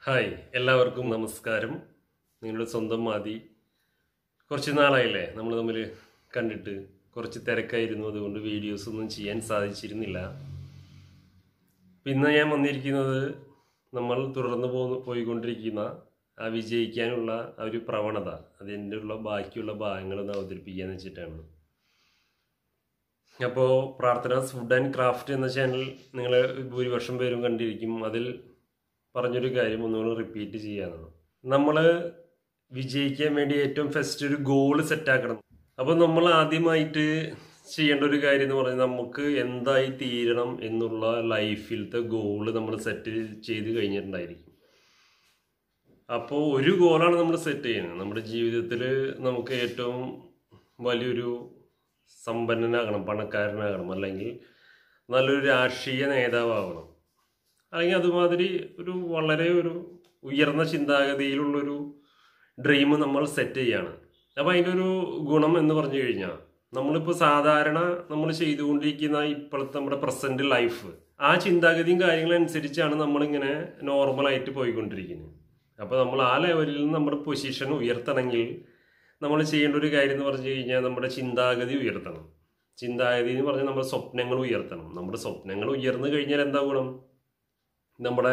hi എല്ലാവർക്കും നമസ്കാരം നിങ്ങളുടെ സ്വന്തം മാതി കുറച്ച് നാളായില്ലേ നമ്മൾ തമ്മിൽ കണ്ടിട്ട് കുറച്ച് തിരക്കായിരുന്നു അതുകൊണ്ട് വീഡിയോസ് ഒന്നും ചെയ്യാൻ സാധിച്ചിരുന്നില്ല അപ്പം ഇന്ന് ഞാൻ വന്നിരിക്കുന്നത് നമ്മൾ തുടർന്ന് പോകുന്ന പോയിക്കൊണ്ടിരിക്കുന്ന ആ വിജയിക്കാനുള്ള ആ ഒരു പ്രവണത അതിൻ്റെ ഉള്ള ബാക്കിയുള്ള ഭാഗങ്ങളൊന്ന് അവതരിപ്പിക്കാന്ന് വെച്ചിട്ടാണ് അപ്പോൾ പ്രാർത്ഥനാസ് ഫുഡ് ആൻഡ് ക്രാഫ്റ്റ് എന്ന ചാനൽ നിങ്ങൾ ഭൂരിപക്ഷം പേരും കണ്ടിരിക്കും അതിൽ പറഞ്ഞൊരു കാര്യം ഒന്നുകൂടി റിപ്പീറ്റ് ചെയ്യാനാണ് നമ്മൾ വിജയിക്കാൻ വേണ്ടി ഏറ്റവും ഫസ്റ്റ് ഒരു ഗോൾ സെറ്റാക്കണം അപ്പോൾ നമ്മൾ ആദ്യമായിട്ട് ചെയ്യേണ്ട ഒരു കാര്യം എന്ന് പറഞ്ഞാൽ നമുക്ക് എന്തായി തീരണം എന്നുള്ള ലൈഫിലത്തെ ഗോള് നമ്മൾ സെറ്റ് ചെയ്ത് കഴിഞ്ഞിട്ടുണ്ടായിരിക്കും അപ്പോൾ ഒരു ഗോളാണ് നമ്മൾ സെറ്റ് ചെയ്യുന്നത് നമ്മുടെ ജീവിതത്തിൽ നമുക്ക് ഏറ്റവും വലിയൊരു സമ്പന്നനാകണം പണക്കാരനാകണം അല്ലെങ്കിൽ നല്ലൊരു രാഷ്ട്രീയ നേതാവാകണം അല്ലെങ്കിൽ അതുമാതിരി ഒരു വളരെ ഒരു ഉയർന്ന ചിന്താഗതിയിലുള്ളൊരു ഡ്രീം നമ്മൾ സെറ്റ് ചെയ്യാണ് അപ്പോൾ അതിൻ്റെ ഒരു ഗുണം എന്ന് പറഞ്ഞു കഴിഞ്ഞാൽ നമ്മളിപ്പോൾ സാധാരണ നമ്മൾ ചെയ്തുകൊണ്ടിരിക്കുന്ന ഇപ്പോഴത്തെ നമ്മുടെ പ്രസൻറ്റ് ലൈഫ് ആ ചിന്താഗതിയും കാര്യങ്ങളും അനുസരിച്ചാണ് നമ്മളിങ്ങനെ നോർമലായിട്ട് പോയിക്കൊണ്ടിരിക്കുന്നത് അപ്പോൾ നമ്മൾ ആ ലെവലിൽ നമ്മുടെ പൊസിഷൻ ഉയർത്തണമെങ്കിൽ നമ്മൾ ചെയ്യേണ്ട ഒരു കാര്യം എന്ന് പറഞ്ഞു കഴിഞ്ഞാൽ നമ്മുടെ ചിന്താഗതി ഉയർത്തണം ചിന്താഗതി എന്ന് പറഞ്ഞാൽ നമ്മുടെ സ്വപ്നങ്ങൾ ഉയർത്തണം നമ്മുടെ സ്വപ്നങ്ങൾ ഉയർന്നു കഴിഞ്ഞാൽ എന്താ ഗുണം നമ്മുടെ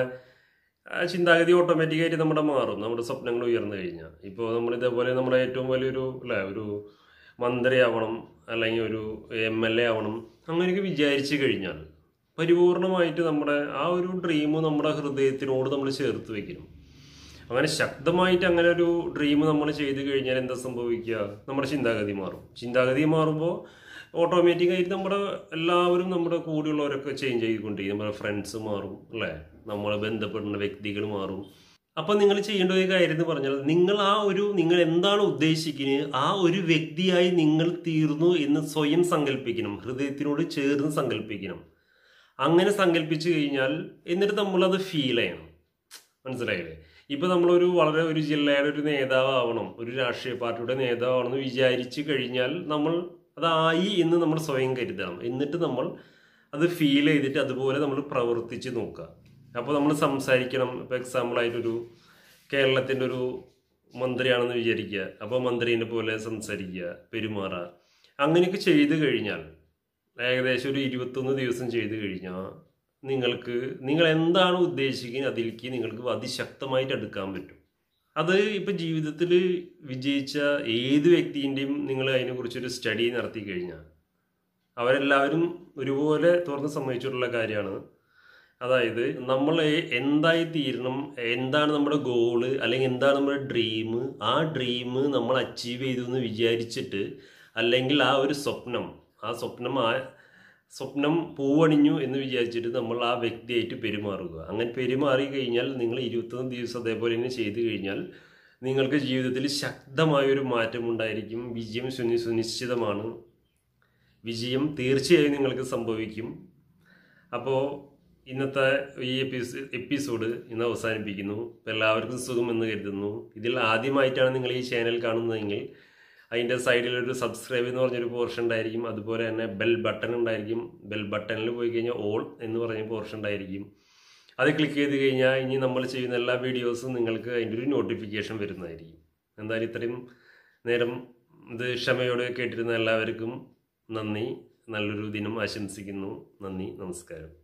ആ ചിന്താഗതി ഓട്ടോമാറ്റിക്കായിട്ട് നമ്മുടെ മാറും നമ്മുടെ സ്വപ്നങ്ങൾ ഉയർന്നു കഴിഞ്ഞാൽ ഇപ്പോൾ നമ്മൾ ഇതേപോലെ നമ്മുടെ ഏറ്റവും വലിയൊരു അല്ലേ ഒരു മന്ത്രിയാവണം അല്ലെങ്കിൽ ഒരു എം എൽ എ ആവണം അങ്ങനെയൊക്കെ വിചാരിച്ചു കഴിഞ്ഞാൽ പരിപൂർണമായിട്ട് നമ്മുടെ ആ ഒരു ഡ്രീം നമ്മുടെ ഹൃദയത്തിനോട് നമ്മൾ ചേർത്ത് വെക്കണം അങ്ങനെ ശക്തമായിട്ട് അങ്ങനെ ഒരു ഡ്രീം നമ്മൾ ചെയ്ത് കഴിഞ്ഞാൽ എന്താ സംഭവിക്കുക നമ്മുടെ ചിന്താഗതി മാറും ചിന്താഗതി മാറുമ്പോൾ ഓട്ടോമാറ്റിക്കായിട്ട് നമ്മുടെ എല്ലാവരും നമ്മുടെ കൂടെയുള്ളവരൊക്കെ ചേഞ്ച് ചെയ്തുകൊണ്ടിരിക്കും നമ്മുടെ ഫ്രണ്ട്സ് മാറും അല്ലേ നമ്മൾ ബന്ധപ്പെടുന്ന വ്യക്തികൾ മാറും അപ്പം നിങ്ങൾ ചെയ്യേണ്ട ഒരു കാര്യം എന്ന് പറഞ്ഞാൽ നിങ്ങൾ ആ ഒരു നിങ്ങൾ എന്താണ് ഉദ്ദേശിക്കുന്നത് ആ ഒരു വ്യക്തിയായി നിങ്ങൾ തീർന്നു എന്ന് സ്വയം സങ്കല്പിക്കണം ഹൃദയത്തിനോട് ചേർന്ന് സങ്കല്പിക്കണം അങ്ങനെ സങ്കല്പിച്ചു കഴിഞ്ഞാൽ എന്നിട്ട് നമ്മളത് ഫീൽ ചെയ്യണം മനസ്സിലായില്ലേ ഇപ്പൊ നമ്മളൊരു വളരെ ഒരു ജില്ലയുടെ ഒരു നേതാവാവണം ഒരു രാഷ്ട്രീയ പാർട്ടിയുടെ നേതാവാവണം എന്ന് വിചാരിച്ചു കഴിഞ്ഞാൽ നമ്മൾ അതായി എന്ന് നമ്മൾ സ്വയം കരുതണം എന്നിട്ട് നമ്മൾ അത് ഫീൽ ചെയ്തിട്ട് അതുപോലെ നമ്മൾ പ്രവർത്തിച്ച് നോക്കുക അപ്പോൾ നമ്മൾ സംസാരിക്കണം ഇപ്പോൾ എക്സാമ്പിളായിട്ടൊരു കേരളത്തിൻ്റെ ഒരു മന്ത്രിയാണെന്ന് വിചാരിക്കുക അപ്പോൾ മന്ത്രീനെ പോലെ സംസാരിക്കുക പെരുമാറുക അങ്ങനെയൊക്കെ ചെയ്തു കഴിഞ്ഞാൽ ഏകദേശം ഒരു ഇരുപത്തൊന്ന് ദിവസം ചെയ്തു കഴിഞ്ഞാൽ നിങ്ങൾക്ക് നിങ്ങൾ എന്താണ് ഉദ്ദേശിക്കുന്നത് അതിലേക്ക് നിങ്ങൾക്ക് അതിശക്തമായിട്ട് എടുക്കാൻ പറ്റും അത് ഇപ്പം ജീവിതത്തിൽ വിജയിച്ച ഏത് വ്യക്തിൻ്റെയും നിങ്ങൾ അതിനെക്കുറിച്ചൊരു സ്റ്റഡി നടത്തി കഴിഞ്ഞാൽ അവരെല്ലാവരും ഒരുപോലെ തുറന്ന് സമ്മതിച്ചിട്ടുള്ള കാര്യമാണ് അതായത് നമ്മൾ എന്തായി തീരണം എന്താണ് നമ്മുടെ ഗോള് അല്ലെങ്കിൽ എന്താണ് നമ്മുടെ ഡ്രീം ആ ഡ്രീം നമ്മൾ അച്ചീവ് ചെയ്തു എന്ന് വിചാരിച്ചിട്ട് അല്ലെങ്കിൽ ആ ഒരു സ്വപ്നം ആ സ്വപ്നം ആ സ്വപ്നം പൂവണിഞ്ഞു എന്ന് വിചാരിച്ചിട്ട് നമ്മൾ ആ വ്യക്തിയായിട്ട് പെരുമാറുക അങ്ങനെ പെരുമാറി കഴിഞ്ഞാൽ നിങ്ങൾ ഇരുപത്തൊന്ന് ദിവസം അതേപോലെ തന്നെ ചെയ്തു കഴിഞ്ഞാൽ നിങ്ങൾക്ക് ജീവിതത്തിൽ ശക്തമായൊരു മാറ്റം ഉണ്ടായിരിക്കും വിജയം സുനി സുനിശ്ചിതമാണ് വിജയം തീർച്ചയായും നിങ്ങൾക്ക് സംഭവിക്കും അപ്പോൾ ഇന്നത്തെ ഈ എപ്പിസോ എപ്പിസോഡ് ഇന്ന് അവസാനിപ്പിക്കുന്നു എല്ലാവർക്കും സുഖം എന്ന് കരുതുന്നു ഇതിൽ ആദ്യമായിട്ടാണ് നിങ്ങൾ ഈ ചാനൽ കാണുന്നതെങ്കിൽ അതിൻ്റെ സൈഡിൽ ഒരു സബ്സ്ക്രൈബ് എന്ന് പറഞ്ഞൊരു പോർഷൻ ഉണ്ടായിരിക്കും അതുപോലെ തന്നെ ബെൽ ബട്ടൺ ഉണ്ടായിരിക്കും ബെൽ ബട്ടണിൽ പോയി കഴിഞ്ഞാൽ ഓൾ എന്ന് പറഞ്ഞ പോർഷൻ ഉണ്ടായിരിക്കും അത് ക്ലിക്ക് ചെയ്ത് കഴിഞ്ഞാൽ ഇനി നമ്മൾ ചെയ്യുന്ന എല്ലാ വീഡിയോസും നിങ്ങൾക്ക് അതിൻ്റെ ഒരു നോട്ടിഫിക്കേഷൻ വരുന്നതായിരിക്കും എന്തായാലും ഇത്രയും നേരം ഇത് ക്ഷമയോടെ കേട്ടിരുന്ന എല്ലാവർക്കും നന്ദി നല്ലൊരു ദിനം ആശംസിക്കുന്നു നന്ദി നമസ്കാരം